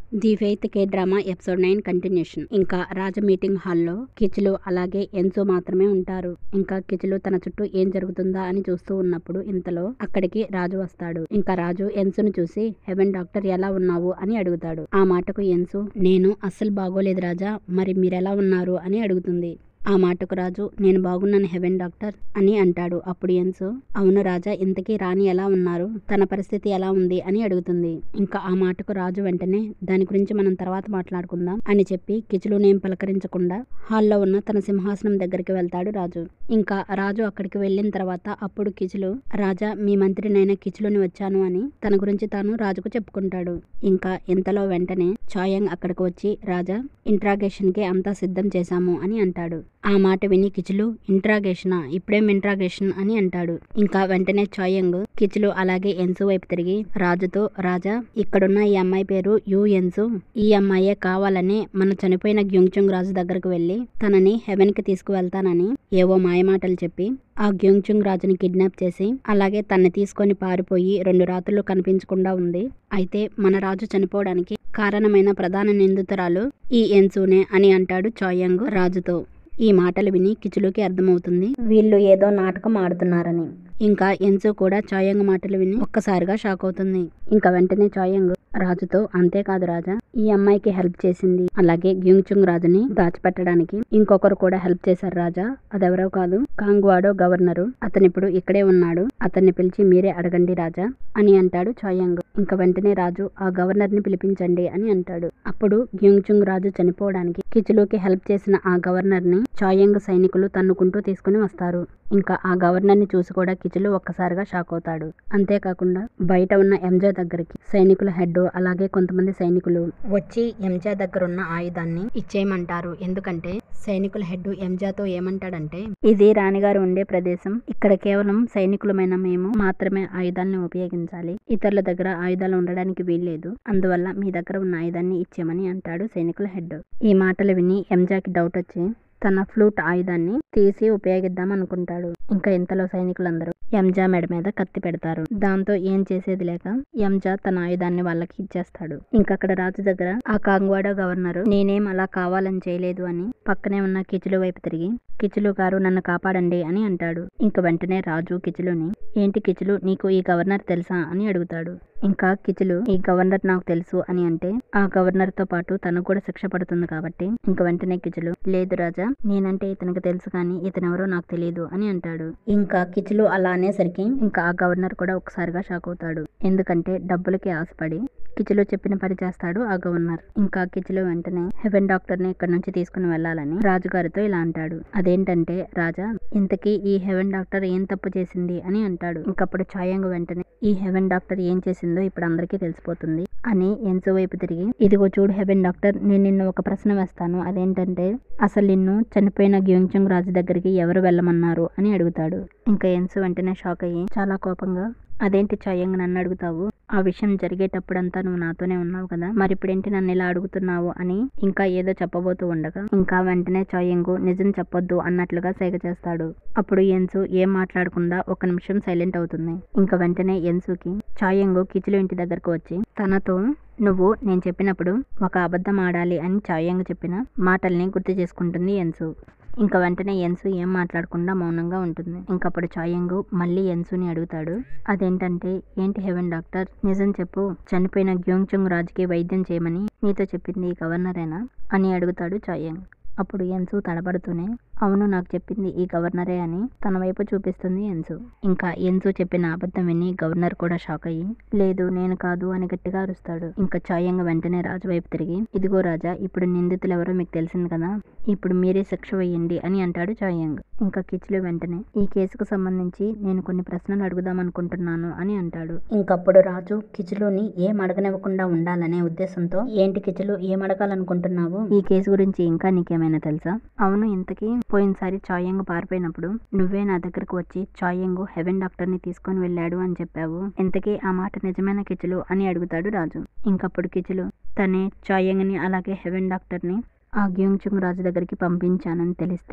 the faith K drama episode nine continuation ఇంకా Raja meeting హాల్లో కిచులు అలాగే ఎన్సో మాత్రమే ఉంటారు ఇంకా కిచులు తన చుట్టూ ఏం జరుగుతుందా అని చూస్తూ ఉన్నప్పుడు ఇంతలో అక్కడికి రాజు వస్తాడు ఇంకా రాజు ఎన్సును చూసి హెవెన్ డాక్టర్ ఎలా ఉన్నావు అని అడుగుతాడు ఆ మాటకు ఎన్సు నేను అస్సలు బాగోలేదు రాజా మరి మీరెలా ఉన్నారు అని అడుగుతుంది ఆ మాటకు రాజు నేను బాగున్నాను హెవెన్ డాక్టర్ అని అంటాడు అప్పుడు ఎన్సు అవును రాజా ఇంతకీ రాణి ఎలా ఉన్నారు తన పరిస్థితి ఎలా ఉంది అని అడుగుతుంది ఇంకా ఆ మాటకు రాజు వెంటనే దాని గురించి మనం తర్వాత మాట్లాడుకుందాం అని చెప్పి కిచులునేం పలకరించకుండా హాల్లో ఉన్న తన సింహాసనం దగ్గరికి వెళ్తాడు రాజు ఇంకా రాజు అక్కడికి వెళ్ళిన తర్వాత అప్పుడు కిచులు రాజా మీ మంత్రినైన కిచులుని వచ్చాను అని తన గురించి తాను రాజుకు చెప్పుకుంటాడు ఇంకా ఇంతలో వెంటనే చాయంగ్ అక్కడికి వచ్చి రాజా ఇంట్రాగేషన్ కి అంతా సిద్ధం చేశాము అని అంటాడు ఆ మాట విని కిచులు ఇంట్రాగేషనా ఇప్పుడేం ఇంట్రాగేషన్ అని అంటాడు ఇంకా వెంటనే చాయంగ్ కిచులు అలాగే ఎన్సు వైపు తిరిగి రాజుతో రాజా ఇక్కడున్న ఈ అమ్మాయి పేరు యు ఎన్సు ఈ అమ్మాయే కావాలని మన చనిపోయిన గ్యుంగ్చుంగ్ రాజు దగ్గరకు వెళ్లి తనని హెవెన్ కి తీసుకువెళ్తానని ఏవో మాయమాటలు చెప్పి ఆ గ్యుంగ్చుంగ్ రాజుని కిడ్నాప్ చేసి అలాగే తన్ని తీసుకొని పారిపోయి రెండు రాత్రులు కనిపించకుండా ఉంది అయితే మన రాజు చనిపోవడానికి కారణమైన ప్రధాన నిందితురాలు ఈ ఎన్సూనే అని అంటాడు చాయంగ్ రాజుతో ఈ మాటలు విని కిచులుకి అర్థమవుతుంది వీళ్ళు ఏదో నాటకం ఆడుతున్నారని ఇంకా ఎన్సు కూడా చాయంగ్ మాటలు విని ఒక్కసారిగా షాక్ అవుతుంది ఇంకా వెంటనే చాయంగ్ రాజుతో అంతేకాదు రాజా ఈ అమ్మాయికి హెల్ప్ చేసింది అలాగే గ్యూంగ్చుంగ్ రాజుని దాచిపెట్టడానికి ఇంకొకరు కూడా హెల్ప్ చేశారు రాజా అదెవరో కాదు కాంగ్వాడో గవర్నరు అతనిప్పుడు ఇక్కడే ఉన్నాడు అతన్ని పిలిచి మీరే అడగండి రాజా అని అంటాడు చాయంగ్ ఇంకా వెంటనే రాజు ఆ గవర్నర్ ని పిలిపించండి అని అంటాడు అప్పుడు గ్యూంగ్చుంగ్ రాజు చనిపోవడానికి కిచులుకి హెల్ప్ చేసిన ఆ గవర్నర్ ని చాయంగ్ సైనికులు తన్నుకుంటూ తీసుకుని వస్తారు ఇంకా ఆ గవర్నర్ ని చూసి కూడా కిచులు ఒక్కసారిగా షాక్ అవుతాడు అంతేకాకుండా బయట ఉన్న ఎంజే దగ్గరికి సైనికుల హెడ్ అలాగే కొంతమంది సైనికులు వచ్చి ఎంజా దగ్గర ఉన్న ఆయుధాన్ని ఇచ్చేయమంటారు ఎందుకంటే సైనికుల హెడ్ ఎంజాతో ఏమంటాడంటే ఇది రాణిగారు ఉండే ప్రదేశం ఇక్కడ కేవలం సైనికులమైన మేము మాత్రమే ఆయుధాలను ఉపయోగించాలి ఇతరుల దగ్గర ఆయుధాలు ఉండడానికి వీల్లేదు అందువల్ల మీ దగ్గర ఉన్న ఆయుధాన్ని ఇచ్చేయమని అంటాడు సైనికుల హెడ్ ఈ మాటలు విని ఎంజాకి డౌట్ వచ్చి తన ఫ్లూట్ ఆయుధాన్ని తీసి ఉపయోగిద్దాం అనుకుంటాడు ఇంకా ఇంతలో సైనికులందరూ ఎంజా మెడ మీద కత్తి పెడతారు దాంతో ఏం చేసేది లేక ఎంజా తన ఆయుధాన్ని వాళ్ళకి ఇచ్చేస్తాడు ఇంకా అక్కడ రాజు దగ్గర ఆ కాంగ్వాడ గవర్నర్ నేనేం అలా కావాలని చేయలేదు అని పక్కనే ఉన్న కిచులు వైపు తిరిగి కిచులు గారు నన్ను కాపాడండి అని అంటాడు ఇంక వెంటనే రాజు కిచులుని ఏంటి కిచులు నీకు ఈ గవర్నర్ తెలుసా అని అడుగుతాడు ఇంకా కిచులు ఈ గవర్నర్ నాకు తెలుసు అని అంటే ఆ గవర్నర్ తో పాటు తనకు కూడా శిక్ష పడుతుంది కాబట్టి ఇంక వెంటనే కిచులు లేదు రాజా నేనంటే ఇతనికి తెలుసు కానీ ఇతనెవరో నాకు తెలియదు అని అంటాడు ఇంకా కిచులు అలా అనేసరికి ఇంకా ఆ గవర్నర్ కూడా ఒకసారిగా షాక్ అవుతాడు ఎందుకంటే డబ్బులకి ఆశపడి కిచులు చెప్పిన పని చేస్తాడు ఆ గవర్నర్ ఇంకా కిచులు వెంటనే హెవెన్ డాక్టర్ ని ఇక్కడ నుంచి తీసుకుని వెళ్ళాలని రాజుగారితో ఇలా అంటాడు అదేంటంటే రాజా ఇంతకీ ఈ హెవెన్ డాక్టర్ ఏం తప్పు చేసింది అని అంటాడు ఇంకప్పుడు ఛాయంగ్ వెంటనే ఈ హెవెన్ డాక్టర్ ఏం చేసిందో ఇప్పుడు అందరికీ తెలిసిపోతుంది అని ఎన్సో వైపు తిరిగి ఇదిగో చూడు హెవెన్ డాక్టర్ నేను నిన్ను ఒక ప్రశ్న వేస్తాను అదేంటంటే అసలు నిన్ను చనిపోయిన గ్యూంగ్చుంగ్ రాజు దగ్గరికి ఎవరు వెళ్ళమన్నారు అని అడుగుతాడు ఇంకా ఎన్సు వెంటనే షాక్ అయ్యి చాలా కోపంగా అదేంటి చాయంగ్ నన్ను అడుగుతావు ఆ విషయం జరిగేటప్పుడంతా నువ్వు నాతోనే ఉన్నావు కదా మరి ఇప్పుడేంటి నన్ను ఇలా అడుగుతున్నావు అని ఇంకా ఏదో చెప్పబోతూ ఉండగా ఇంకా వెంటనే చాయంగు నిజం చెప్పొద్దు అన్నట్లుగా సైగ చేస్తాడు అప్పుడు ఎన్సు ఏం మాట్లాడకుండా ఒక నిమిషం సైలెంట్ అవుతుంది ఇంకా వెంటనే ఎన్సుకి చాయంగు కిచులు ఇంటి దగ్గరకు వచ్చి తనతో నువ్వు నేను చెప్పినప్పుడు ఒక అబద్ధం ఆడాలి అని చాయంగ్ చెప్పిన మాటల్ని గుర్తు చేసుకుంటుంది ఎన్సు ఇంకా వెంటనే ఎన్సు ఏం మాట్లాడకుండా మౌనంగా ఉంటుంది ఇంకప్పుడు చాయంగు మళ్ళీ ఎన్సుని అడుగుతాడు అదేంటంటే ఏంటి హెవెన్ డాక్టర్ నిజం చెప్పు చనిపోయిన గ్యోంగ్చుంగ్ రాజుకి వైద్యం చేయమని నీతో చెప్పింది ఈ గవర్నరేనా అని అడుగుతాడు చాయంగ్ అప్పుడు ఎన్సు తడబడుతూనే అవును నాకు చెప్పింది ఈ గవర్నరే అని తన వైపు చూపిస్తుంది ఎన్సు ఇంకా ఎన్సు చెప్పిన అబద్ధం విని గవర్నర్ కూడా షాక్ అయ్యి లేదు నేను కాదు అని గట్టిగా అరుస్తాడు ఇంకా చాయంగా వెంటనే రాజు వైపు తిరిగి ఇదిగో రాజా ఇప్పుడు నిందితులు ఎవరో మీకు తెలిసింది కదా ఇప్పుడు మీరే శిక్ష వేయండి అని అంటాడు చాయంగ్ ఇంకా కిచ్లు వెంటనే ఈ కేసుకు సంబంధించి నేను కొన్ని ప్రశ్నలు అడుగుదాం అనుకుంటున్నాను అని అంటాడు ఇంకప్పుడు రాజు కిచులుని ఏం అడగనివ్వకుండా ఉండాలనే ఉద్దేశంతో ఏంటి కిచులు ఏం అడగాలనుకుంటున్నావు ఈ కేసు గురించి ఇంకా నీకేమైనా తెలుసా అవును ఇంతకీ పోయినసారి చాయంగ్ పారిపోయినప్పుడు నువ్వే నా దగ్గరకు వచ్చి చాయంగ్ హెవెన్ డాక్టర్ ని తీసుకొని వెళ్ళాడు అని చెప్పావు ఇంతకీ ఆ మాట నిజమైన కిచులు అని అడుగుతాడు రాజు ఇంకప్పుడు కిచులు తనే చాయంగ్ ని అలాగే హెవెన్ డాక్టర్ ని ఆ గ్యూంగ్చుంగ్ రాజు దగ్గరికి పంపించానని తెలిస్తే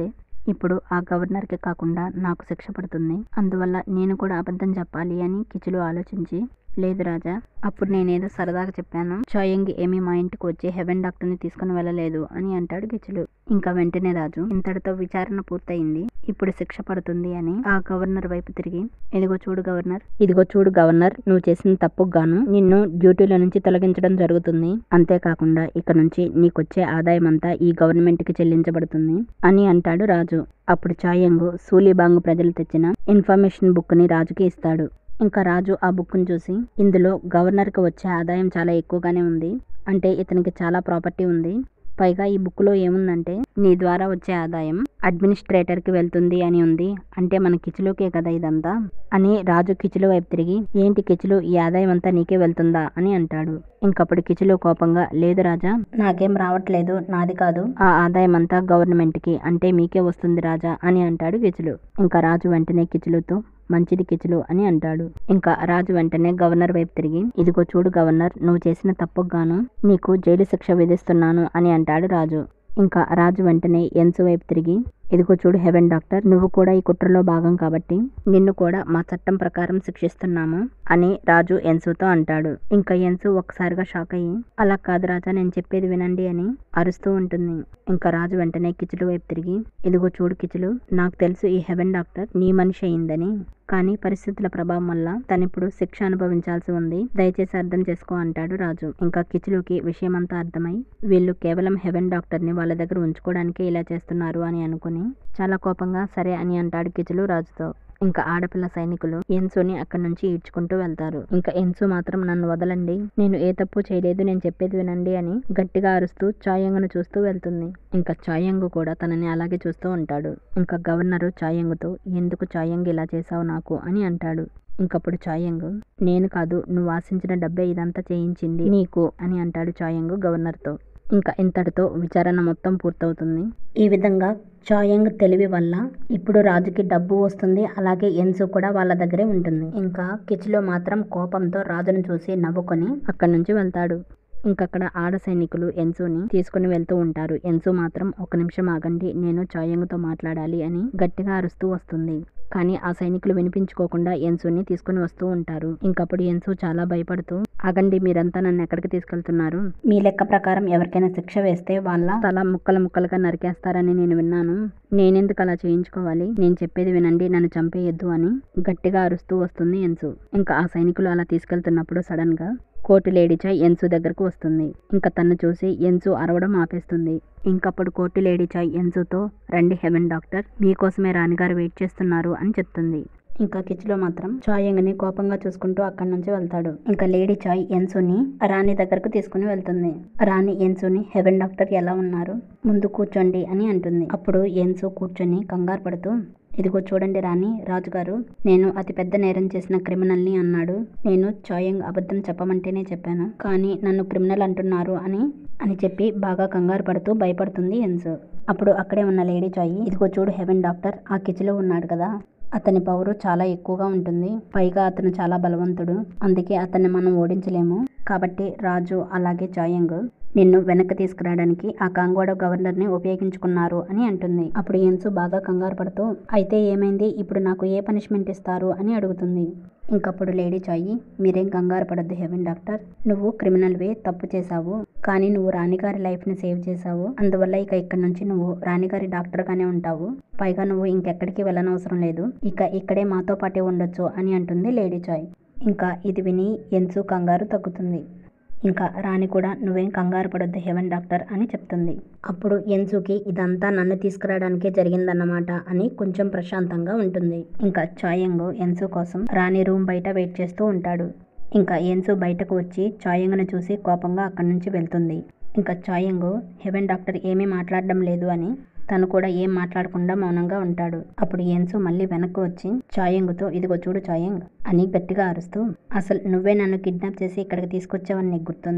ఇప్పుడు ఆ గవర్నర్కి కాకుండా నాకు శిక్ష పడుతుంది అందువల్ల నేను కూడా అబద్ధం చెప్పాలి అని కిచులు ఆలోచించి లేదు రాజా అప్పుడు నేనేదో సరదాగా చెప్పాను చాయంగి ఏమీ మా ఇంటికి వచ్చి హెవెన్ డాక్టర్ని తీసుకుని వెళ్ళలేదు అని అంటాడు కిచులు ఇంకా వెంటనే రాజు ఇంతటితో విచారణ పూర్తయింది ఇప్పుడు శిక్ష పడుతుంది అని ఆ గవర్నర్ వైపు తిరిగి ఇదిగో చూడు గవర్నర్ ఇదిగో చూడు గవర్నర్ నువ్వు చేసిన తప్పుకు గాను నిన్ను డ్యూటీలో నుంచి తొలగించడం జరుగుతుంది అంతేకాకుండా ఇక నుంచి నీకొచ్చే ఆదాయం అంతా ఈ గవర్నమెంట్ కి చెల్లించబడుతుంది అని అంటాడు రాజు అప్పుడు చాయంగు సూలిబాంగ్ ప్రజలు తెచ్చిన ఇన్ఫర్మేషన్ బుక్ ని రాజుకి ఇస్తాడు ఇంకా రాజు ఆ బుక్ను చూసి ఇందులో గవర్నర్కి వచ్చే ఆదాయం చాలా ఎక్కువగానే ఉంది అంటే ఇతనికి చాలా ప్రాపర్టీ ఉంది పైగా ఈ బుక్లో ఏముందంటే నీ ద్వారా వచ్చే ఆదాయం అడ్మినిస్ట్రేటర్కి వెళ్తుంది అని ఉంది అంటే మన కిచులుకే కదా ఇదంతా అని రాజు కిచులు వైపు తిరిగి ఏంటి కిచులు ఈ ఆదాయం అంతా నీకే వెళ్తుందా అని అంటాడు ఇంకప్పుడు కిచులు కోపంగా లేదు రాజా నాకేం రావట్లేదు నాది కాదు ఆ ఆదాయం అంతా గవర్నమెంట్కి అంటే మీకే వస్తుంది రాజా అని అంటాడు కిచులు ఇంకా రాజు వెంటనే కిచులుతో మంచిది కిచులు అని అంటాడు ఇంకా రాజు వెంటనే గవర్నర్ వైపు తిరిగి ఇదిగో చూడు గవర్నర్ నువ్వు చేసిన తప్పుకు గాను నీకు జైలు శిక్ష విధిస్తున్నాను అని అంటాడు రాజు ఇంకా రాజు వెంటనే ఎన్సు వైపు తిరిగి ఇదిగో చూడు హెవెన్ డాక్టర్ నువ్వు కూడా ఈ కుట్రలో భాగం కాబట్టి నిన్ను కూడా మా చట్టం ప్రకారం శిక్షిస్తున్నాము అని రాజు ఎన్సుతో అంటాడు ఇంకా ఎన్సు ఒక్కసారిగా షాక్ అయ్యి అలా కాదు రాజా నేను చెప్పేది వినండి అని అరుస్తూ ఉంటుంది ఇంకా రాజు వెంటనే కిచులు వైపు తిరిగి ఇదిగో చూడు కిచులు నాకు తెలుసు ఈ హెవెన్ డాక్టర్ నీ మనిషి అయిందని కానీ పరిస్థితుల ప్రభావం వల్ల తనిప్పుడు శిక్ష అనుభవించాల్సి ఉంది దయచేసి అర్థం చేసుకో అంటాడు రాజు ఇంకా కిచులుకి విషయమంతా అర్థమై వీళ్ళు కేవలం హెవెన్ డాక్టర్ ని వాళ్ళ దగ్గర ఉంచుకోవడానికే ఇలా చేస్తున్నారు అని అనుకుని చాలా కోపంగా సరే అని అంటాడు కిచులు రాజుతో ఇంకా ఆడపిల్ల సైనికులు ఎన్సుని అక్కడి నుంచి ఈడ్చుకుంటూ వెళ్తారు ఇంకా ఎన్సు మాత్రం నన్ను వదలండి నేను ఏ తప్పు చేయలేదు నేను చెప్పేది వినండి అని గట్టిగా అరుస్తూ చాయంగును చూస్తూ వెళ్తుంది ఇంకా చాయంగు కూడా తనని అలాగే చూస్తూ ఉంటాడు ఇంకా గవర్నరు చాయంగుతో ఎందుకు చాయంగ్ ఇలా చేశావు నాకు అని అంటాడు ఇంకప్పుడు చాయంగు నేను కాదు నువ్వు ఆశించిన డబ్బే ఇదంతా చేయించింది నీకు అని అంటాడు చాయంగు గవర్నర్తో ఇంకా ఇంతటితో విచారణ మొత్తం పూర్తవుతుంది ఈ విధంగా చాయంగ్ తెలివి వల్ల ఇప్పుడు రాజుకి డబ్బు వస్తుంది అలాగే ఎన్సు కూడా వాళ్ళ దగ్గరే ఉంటుంది ఇంకా కిచ్లో మాత్రం కోపంతో రాజును చూసి నవ్వుకొని అక్కడి నుంచి వెళ్తాడు ఇంకక్కడ ఆడ సైనికులు ఎన్సుని తీసుకుని వెళ్తూ ఉంటారు ఎన్సు మాత్రం ఒక నిమిషం ఆగండి నేను చాయంగ్తో మాట్లాడాలి అని గట్టిగా అరుస్తూ వస్తుంది కానీ ఆ సైనికులు వినిపించుకోకుండా ఎన్సుని తీసుకుని వస్తూ ఉంటారు ఇంకప్పుడు ఎన్సు చాలా భయపడుతూ ఆగండి మీరంతా నన్ను ఎక్కడికి తీసుకెళ్తున్నారు మీ లెక్క ప్రకారం ఎవరికైనా శిక్ష వేస్తే వాళ్ళ తల ముక్కలు ముక్కలుగా నరికేస్తారని నేను విన్నాను నేనెందుకు అలా చేయించుకోవాలి నేను చెప్పేది వినండి నన్ను చంపేయొద్దు అని గట్టిగా అరుస్తూ వస్తుంది ఎన్సు ఇంకా ఆ సైనికులు అలా తీసుకెళ్తున్నప్పుడు సడన్ గా కోటి లేడీచా ఎన్సు దగ్గరకు వస్తుంది ఇంకా తను చూసి ఎన్సు అరవడం ఆపేస్తుంది ఇంకప్పుడు కోటి లేడీచాయ్ ఎన్సుతో రండి హెవెన్ డాక్టర్ మీకోసమే రాణిగారు వెయిట్ చేస్తున్నారు అని చెప్తుంది ఇంకా కిచ్లో మాత్రం చాయంగ్ని కోపంగా చూసుకుంటూ అక్కడి నుంచి వెళ్తాడు ఇంకా లేడీ చాయ్ ఎన్సుని రాణి దగ్గరకు తీసుకుని వెళ్తుంది రాణి ఎన్సుని హెవెన్ డాక్టర్ ఎలా ఉన్నారు ముందు కూర్చోండి అని అంటుంది అప్పుడు ఎన్సు కూర్చొని కంగారు పడుతూ ఇదిగో చూడండి రాణి రాజుగారు నేను అతి పెద్ద నేరం చేసిన క్రిమినల్ని అన్నాడు నేను చాయంగ్ అబద్ధం చెప్పమంటేనే చెప్పాను కానీ నన్ను క్రిమినల్ అంటున్నారు అని అని చెప్పి బాగా కంగారు పడుతూ భయపడుతుంది ఎన్సు అప్పుడు అక్కడే ఉన్న లేడీ చాయి ఇదిగో చూడు హెవెన్ డాక్టర్ ఆ కిచెలో ఉన్నాడు కదా అతని పవరు చాలా ఎక్కువగా ఉంటుంది పైగా అతను చాలా బలవంతుడు అందుకే అతన్ని మనం ఓడించలేము కాబట్టి రాజు అలాగే చాయంగ్ నిన్ను వెనక్కి తీసుకురావడానికి ఆ కాంగోడ గవర్నర్ని ఉపయోగించుకున్నారు అని అంటుంది అప్పుడు ఎన్సు బాగా కంగారు పడుతూ అయితే ఏమైంది ఇప్పుడు నాకు ఏ పనిష్మెంట్ ఇస్తారు అని అడుగుతుంది ఇంకప్పుడు లేడీ చాయి మీరేం కంగారు పడద్దు హెవెన్ డాక్టర్ నువ్వు క్రిమినల్వే తప్పు చేశావు కానీ నువ్వు రాణిగారి లైఫ్ని సేవ్ చేశావు అందువల్ల ఇక ఇక్కడ నుంచి నువ్వు రాణిగారి డాక్టర్గానే ఉంటావు పైగా నువ్వు ఇంకెక్కడికి వెళ్ళనవసరం లేదు ఇక ఇక్కడే మాతో పాటే ఉండొచ్చు అని అంటుంది లేడీ చాయ్ ఇంకా ఇది విని ఎన్సు కంగారు తగ్గుతుంది ఇంకా రాణి కూడా నువ్వేం కంగారు పడొద్దు హెవెన్ డాక్టర్ అని చెప్తుంది అప్పుడు ఎన్సుకి ఇదంతా నన్ను తీసుకురావడానికే జరిగిందన్నమాట అని కొంచెం ప్రశాంతంగా ఉంటుంది ఇంకా చాయంగు ఎన్సు కోసం రాణి రూమ్ బయట వెయిట్ చేస్తూ ఉంటాడు ఇంకా ఎన్సు బయటకు వచ్చి చాయంగును చూసి కోపంగా అక్కడి నుంచి వెళ్తుంది ఇంకా చాయంగు హెవెన్ డాక్టర్ ఏమీ మాట్లాడడం లేదు అని తను కూడా ఏం మాట్లాడకుండా మౌనంగా ఉంటాడు అప్పుడు ఎన్సు మళ్ళీ వెనక్కి వచ్చి చాయంగుతో ఇదిగో చూడు చాయంగ్ అని గట్టిగా అరుస్తూ అసలు నువ్వే నన్ను కిడ్నాప్ చేసి ఇక్కడికి తీసుకొచ్చావని నీకు గుర్తుందా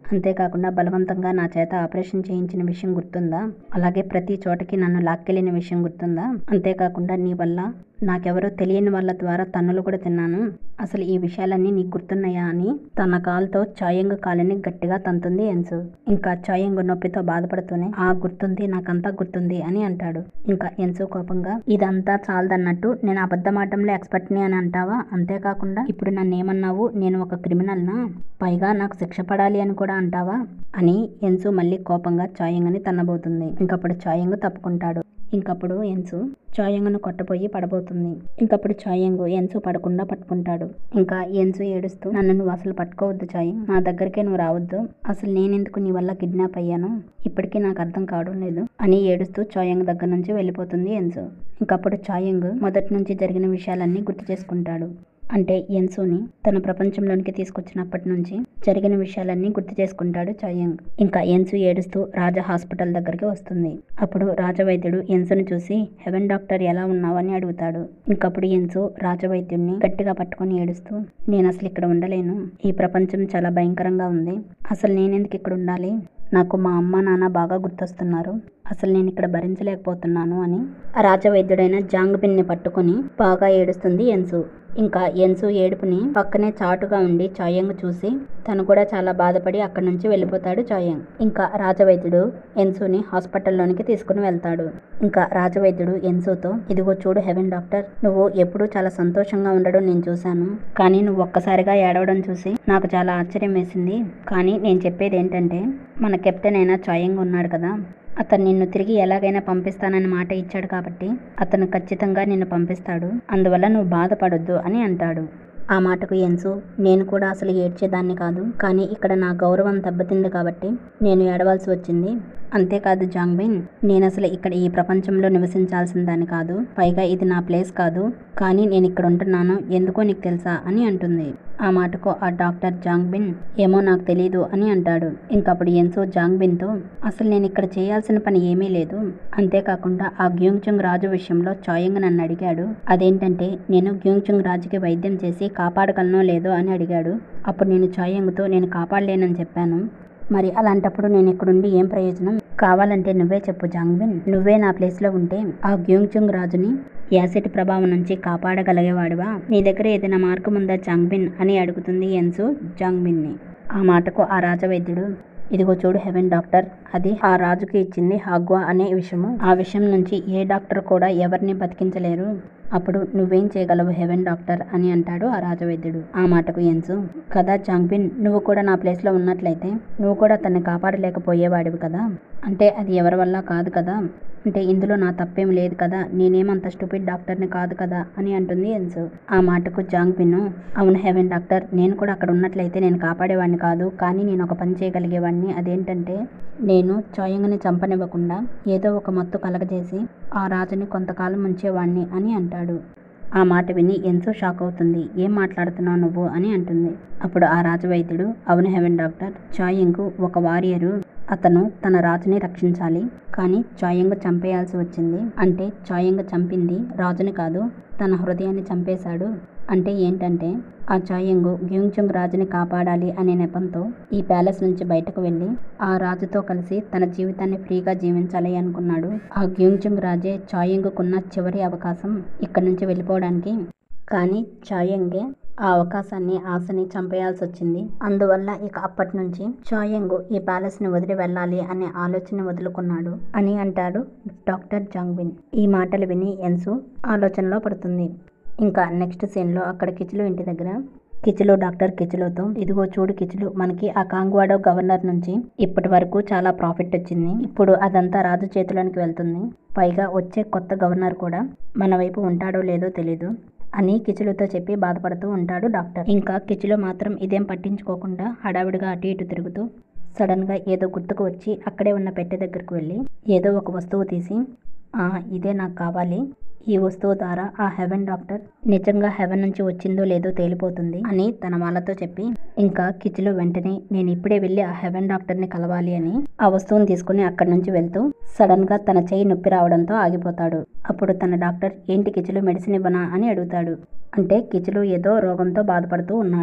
అంతేకాకుండా బలవంతంగా నా చేత ఆపరేషన్ చేయించిన విషయం గుర్తుందా అలాగే ప్రతి చోటకి నన్ను లాక్కెళ్ళిన విషయం గుర్తుందా అంతేకాకుండా నీ వల్ల నాకెవరో తెలియని వాళ్ళ ద్వారా తన్నులు కూడా తిన్నాను అసలు ఈ విషయాలన్నీ నీకు గుర్తున్నాయా అని తన కాలుతో చాయంగు కాలుని గట్టిగా తంతుంది ఎన్సు ఇంకా చాయంగు నొప్పితో బాధపడుతూనే ఆ గుర్తుంది నాకంతా గుర్తుంది అని అంటాడు ఇంకా ఎన్సు కోపంగా ఇదంతా చాలదన్నట్టు నేను అబద్ధమాటంలో ఎక్స్పర్ట్ని అని అంటావా అంతేకాకుండా ఇప్పుడు నన్ను ఏమన్నావు నేను ఒక క్రిమినల్నా పైగా నాకు శిక్ష పడాలి అని కూడా అంటావా అని ఎన్సు మళ్ళీ కోపంగా చాయంగని తన్నబోతుంది ఇంకప్పుడు చాయంగు తప్పుకుంటాడు ఇంకప్పుడు ఎన్సు చాయంగును కొట్టబోయి పడబోతుంది ఇంకప్పుడు చాయంగు ఎన్సు పడకుండా పట్టుకుంటాడు ఇంకా ఎన్సు ఏడుస్తూ నన్ను నువ్వు అసలు పట్టుకోవద్దు చాయి నా దగ్గరికే నువ్వు రావద్దు అసలు నేనెందుకు నీ వల్ల కిడ్నాప్ అయ్యాను ఇప్పటికీ నాకు అర్థం కావడం లేదు అని ఏడుస్తూ చాయంగ్ దగ్గర నుంచి వెళ్ళిపోతుంది ఎన్సు ఇంకప్పుడు చాయంగ్ మొదటి నుంచి జరిగిన విషయాలన్నీ గుర్తు చేసుకుంటాడు అంటే ఎన్సుని తన ప్రపంచంలోనికి తీసుకొచ్చినప్పటి నుంచి జరిగిన విషయాలన్నీ గుర్తు చేసుకుంటాడు చాయంగ్ ఇంకా ఎన్సు ఏడుస్తూ రాజా హాస్పిటల్ దగ్గరికి వస్తుంది అప్పుడు రాజవైద్యుడు ఎన్సుని చూసి హెవెన్ డాక్టర్ ఎలా ఉన్నావని అడుగుతాడు ఇంకప్పుడు ఎన్సు రాజవైద్యుడిని గట్టిగా పట్టుకొని ఏడుస్తూ నేను అసలు ఇక్కడ ఉండలేను ఈ ప్రపంచం చాలా భయంకరంగా ఉంది అసలు నేనెందుకు ఇక్కడ ఉండాలి నాకు మా అమ్మ నాన్న బాగా గుర్తొస్తున్నారు అసలు నేను ఇక్కడ భరించలేకపోతున్నాను అని ఆ రాజవైద్యుడైన జాంగ్బిన్ని పట్టుకొని బాగా ఏడుస్తుంది ఎన్సు ఇంకా ఎన్సు ఏడుపుని పక్కనే చాటుగా ఉండి చాయంగ్ చూసి తను కూడా చాలా బాధపడి అక్కడి నుంచి వెళ్ళిపోతాడు చాయంగ్ ఇంకా రాజవైద్యుడు ఎన్సుని హాస్పిటల్లోనికి తీసుకుని వెళ్తాడు ఇంకా రాజవైద్యుడు ఎన్సుతో ఇదిగో చూడు హెవెన్ డాక్టర్ నువ్వు ఎప్పుడూ చాలా సంతోషంగా ఉండడం నేను చూశాను కానీ నువ్వు ఒక్కసారిగా ఏడవడం చూసి నాకు చాలా ఆశ్చర్యం వేసింది కానీ నేను చెప్పేది ఏంటంటే మన కెప్టెన్ అయిన చాయంగ్ ఉన్నాడు కదా అతను నిన్ను తిరిగి ఎలాగైనా పంపిస్తానని మాట ఇచ్చాడు కాబట్టి అతను ఖచ్చితంగా నిన్ను పంపిస్తాడు అందువల్ల నువ్వు బాధపడొద్దు అని అంటాడు ఆ మాటకు ఎన్సు నేను కూడా అసలు ఏడ్చేదాన్ని కాదు కానీ ఇక్కడ నా గౌరవం దెబ్బతింది కాబట్టి నేను ఏడవలసి వచ్చింది అంతేకాదు జాంగ్బిన్ నేను అసలు ఇక్కడ ఈ ప్రపంచంలో నివసించాల్సిన దాన్ని కాదు పైగా ఇది నా ప్లేస్ కాదు కానీ నేను ఇక్కడ ఉంటున్నాను ఎందుకో నీకు తెలుసా అని అంటుంది ఆ మాటకు ఆ డాక్టర్ జాంగ్బిన్ ఏమో నాకు తెలీదు అని అంటాడు ఇంకప్పుడు ఎన్సో జాంగ్బిన్తో అసలు నేను ఇక్కడ చేయాల్సిన పని ఏమీ లేదు అంతేకాకుండా ఆ గ్యూంగ్చుంగ్ రాజు విషయంలో చాయంగ్ నన్ను అడిగాడు అదేంటంటే నేను గ్యూంగ్చుంగ్ రాజుకి వైద్యం చేసి కాపాడగలనో లేదో అని అడిగాడు అప్పుడు నేను చాయంగ్తో నేను కాపాడలేనని చెప్పాను మరి అలాంటప్పుడు నేను ఇక్కడుండి ఏం ప్రయోజనం కావాలంటే నువ్వే చెప్పు జాంగ్బిన్ నువ్వే నా ప్లేస్లో ఉంటే ఆ గ్యూంగ్చుంగ్ రాజుని యాసిడ్ ప్రభావం నుంచి కాపాడగలిగేవాడివా నీ దగ్గర ఏదైనా మార్గం ఉందా జాంగ్బిన్ అని అడుగుతుంది ఎన్సు జాంగ్బిన్ని ఆ మాటకు ఆ రాజవైద్యుడు ఇదిగో చూడు హెవెన్ డాక్టర్ అది ఆ రాజుకి ఇచ్చింది హాగ్వా అనే విషయము ఆ విషయం నుంచి ఏ డాక్టర్ కూడా ఎవరిని బతికించలేరు అప్పుడు నువ్వేం చేయగలవు హెవెన్ డాక్టర్ అని అంటాడు ఆ రాజవైద్యుడు ఆ మాటకు ఎన్సు కదా చాంగ్బిన్ నువ్వు కూడా నా ప్లేస్లో ఉన్నట్లయితే నువ్వు కూడా తన్ని కాపాడలేకపోయేవాడివి కదా అంటే అది ఎవరి వల్ల కాదు కదా అంటే ఇందులో నా తప్పేం లేదు కదా నేనేమంత స్టూపిడ్ డాక్టర్ని కాదు కదా అని అంటుంది ఎన్సు ఆ మాటకు జాంగ్బిన్ అవును హెవెన్ డాక్టర్ నేను కూడా అక్కడ ఉన్నట్లయితే నేను కాపాడేవాడిని కాదు కానీ నేను ఒక పని చేయగలిగేవాడిని అదేంటంటే నేను చాయంగ్ని చంపనివ్వకుండా ఏదో ఒక మత్తు కలగజేసి ఆ రాజుని కొంతకాలం ఉంచేవాణ్ణి అని అంటాడు ఆ మాట విని ఎంతో షాక్ అవుతుంది ఏం మాట్లాడుతున్నావు నువ్వు అని అంటుంది అప్పుడు ఆ రాజవైద్యుడు అవును హెవెన్ డాక్టర్ చాయంగు ఒక వారియరు అతను తన రాజుని రక్షించాలి కానీ చాయంగు చంపేయాల్సి వచ్చింది అంటే చాయంగు చంపింది రాజుని కాదు తన హృదయాన్ని చంపేశాడు అంటే ఏంటంటే ఆ చాయంగు గ్యూంగ్చుంగ్ రాజుని కాపాడాలి అనే నెపంతో ఈ ప్యాలెస్ నుంచి బయటకు వెళ్ళి ఆ రాజుతో కలిసి తన జీవితాన్ని ఫ్రీగా జీవించాలి అనుకున్నాడు ఆ గ్యూంగ్చుంగ్ రాజే చాయంగుకున్న చివరి అవకాశం ఇక్కడి నుంచి వెళ్ళిపోవడానికి కానీ చాయంగే ఆ అవకాశాన్ని ఆశని చంపేయాల్సి వచ్చింది అందువల్ల ఇక అప్పటి నుంచి చాయంగు ఈ ప్యాలెస్ ని వదిలి వెళ్ళాలి అనే ఆలోచన వదులుకున్నాడు అని అంటాడు డాక్టర్ జాంగ్విన్ ఈ మాటలు విని ఎన్సు ఆలోచనలో పడుతుంది ఇంకా నెక్స్ట్ సీన్లో అక్కడ కిచిలు ఇంటి దగ్గర కిచిలు డాక్టర్ కిచిలోతో ఇదిగో చూడు కిచిలు మనకి ఆ కాంగ్వాడో గవర్నర్ నుంచి ఇప్పటి వరకు చాలా ప్రాఫిట్ వచ్చింది ఇప్పుడు అదంతా రాజు చేతిలోనికి వెళ్తుంది పైగా వచ్చే కొత్త గవర్నర్ కూడా మన వైపు ఉంటాడో లేదో తెలీదు అని కిచులుతో చెప్పి బాధపడుతూ ఉంటాడు డాక్టర్ ఇంకా కిచులు మాత్రం ఇదేం పట్టించుకోకుండా హడావిడిగా అటు ఇటు తిరుగుతూ సడన్గా ఏదో గుర్తుకు వచ్చి అక్కడే ఉన్న పెట్టె దగ్గరకు వెళ్ళి ఏదో ఒక వస్తువు తీసి "ఆ, ఇదే నాకు కావాలి ఈ వస్తువు ద్వారా ఆ హెవెన్ డాక్టర్ నిజంగా హెవెన్ నుంచి వచ్చిందో లేదో తేలిపోతుంది అని తన వాళ్ళతో చెప్పి ఇంకా కిచులు వెంటనే నేను ఇప్పుడే వెళ్ళి ఆ హెవెన్ డాక్టర్ని కలవాలి అని ఆ వస్తువుని తీసుకుని అక్కడి నుంచి వెళ్తూ సడన్ గా తన చెయ్యి నొప్పి రావడంతో ఆగిపోతాడు అప్పుడు తన డాక్టర్ ఏంటి కిచులు మెడిసిన్ ఇవ్వనా అని అడుగుతాడు అంటే కిచులు ఏదో రోగంతో బాధపడుతూ ఉన్నాడు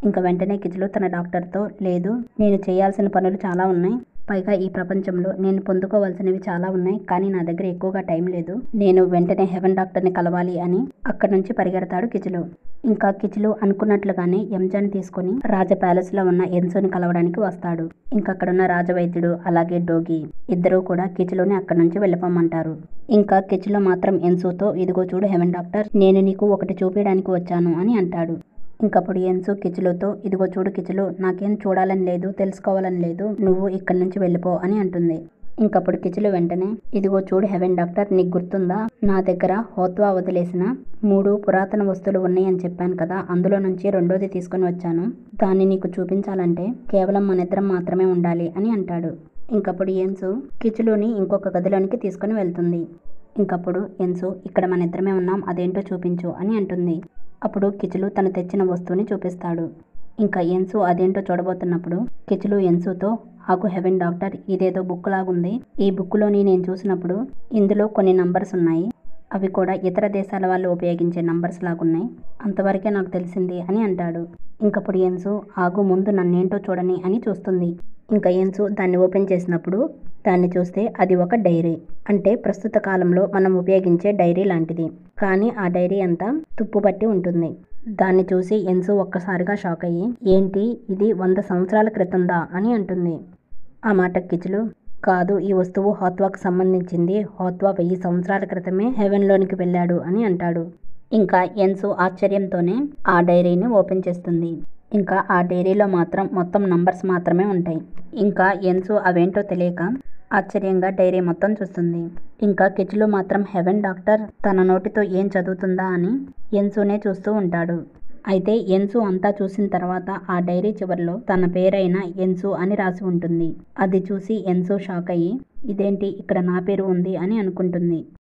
ఇంకా వెంటనే కిచులు తన డాక్టర్తో లేదు నేను చేయాల్సిన పనులు చాలా ఉన్నాయి పైగా ఈ ప్రపంచంలో నేను పొందుకోవాల్సినవి చాలా ఉన్నాయి కానీ నా దగ్గర ఎక్కువగా టైం లేదు నేను వెంటనే హెవెన్ డాక్టర్ని కలవాలి అని అక్కడి నుంచి పరిగెడతాడు కిచులు ఇంకా కిచులు అనుకున్నట్లుగానే ఎంజాని తీసుకొని రాజ ప్యాలెస్ లో ఉన్న ఎన్సోని కలవడానికి వస్తాడు ఇంకా అక్కడున్న రాజవైద్యుడు అలాగే డోగి ఇద్దరూ కూడా కిచులుని అక్కడి నుంచి వెళ్ళిపోమంటారు ఇంకా కిచులో మాత్రం ఎన్సోతో ఇదిగో చూడు హెవెన్ డాక్టర్ నేను నీకు ఒకటి చూపించడానికి వచ్చాను అని అంటాడు ఇంకప్పుడు ఎన్సు కిచులుతో ఇదిగో చూడు కిచులు నాకేం చూడాలని లేదు తెలుసుకోవాలని లేదు నువ్వు ఇక్కడి నుంచి వెళ్ళిపో అని అంటుంది ఇంకప్పుడు కిచులు వెంటనే ఇదిగో చూడు హెవెన్ డాక్టర్ నీకు గుర్తుందా నా దగ్గర హోత్వా వదిలేసిన మూడు పురాతన వస్తువులు ఉన్నాయని చెప్పాను కదా అందులో నుంచి రెండోది తీసుకొని వచ్చాను దాన్ని నీకు చూపించాలంటే కేవలం మన ఇద్దరం మాత్రమే ఉండాలి అని అంటాడు ఇంకప్పుడు ఎన్సు కిచులుని ఇంకొక గదిలోనికి తీసుకొని వెళ్తుంది ఇంకప్పుడు ఎన్సు ఇక్కడ మన ఇద్దరమే ఉన్నాం అదేంటో చూపించు అని అంటుంది అప్పుడు కిచులు తను తెచ్చిన వస్తువుని చూపిస్తాడు ఇంకా ఎన్సు అదేంటో చూడబోతున్నప్పుడు కిచులు ఎన్సుతో ఆకు హెవెన్ డాక్టర్ ఇదేదో బుక్ లాగుంది ఈ బుక్లోని నేను చూసినప్పుడు ఇందులో కొన్ని నంబర్స్ ఉన్నాయి అవి కూడా ఇతర దేశాల వాళ్ళు ఉపయోగించే నంబర్స్ లాగున్నాయి అంతవరకే నాకు తెలిసింది అని అంటాడు ఇంకప్పుడు ఎన్సు ఆగు ముందు నన్నేంటో చూడని అని చూస్తుంది ఇంకా ఎన్సు దాన్ని ఓపెన్ చేసినప్పుడు దాన్ని చూస్తే అది ఒక డైరీ అంటే ప్రస్తుత కాలంలో మనం ఉపయోగించే డైరీ లాంటిది కానీ ఆ డైరీ అంతా తుప్పు పట్టి ఉంటుంది దాన్ని చూసి ఎన్సు ఒక్కసారిగా షాక్ అయ్యి ఏంటి ఇది వంద సంవత్సరాల క్రితందా అని అంటుంది ఆ మాట కిచులు కాదు ఈ వస్తువు హోత్వాకు సంబంధించింది హోత్వా వెయ్యి సంవత్సరాల క్రితమే హెవెన్లోనికి వెళ్ళాడు అని అంటాడు ఇంకా ఎన్సు ఆశ్చర్యంతోనే ఆ డైరీని ఓపెన్ చేస్తుంది ఇంకా ఆ డైరీలో మాత్రం మొత్తం నంబర్స్ మాత్రమే ఉంటాయి ఇంకా ఎన్సు అవేంటో తెలియక ఆశ్చర్యంగా డైరీ మొత్తం చూస్తుంది ఇంకా కిచులు మాత్రం హెవెన్ డాక్టర్ తన నోటితో ఏం చదువుతుందా అని ఎన్సునే చూస్తూ ఉంటాడు అయితే ఎన్సు అంతా చూసిన తర్వాత ఆ డైరీ చివరిలో తన పేరైన ఎన్సు అని రాసి ఉంటుంది అది చూసి ఎన్సు షాక్ అయ్యి ఇదేంటి ఇక్కడ నా పేరు ఉంది అని అనుకుంటుంది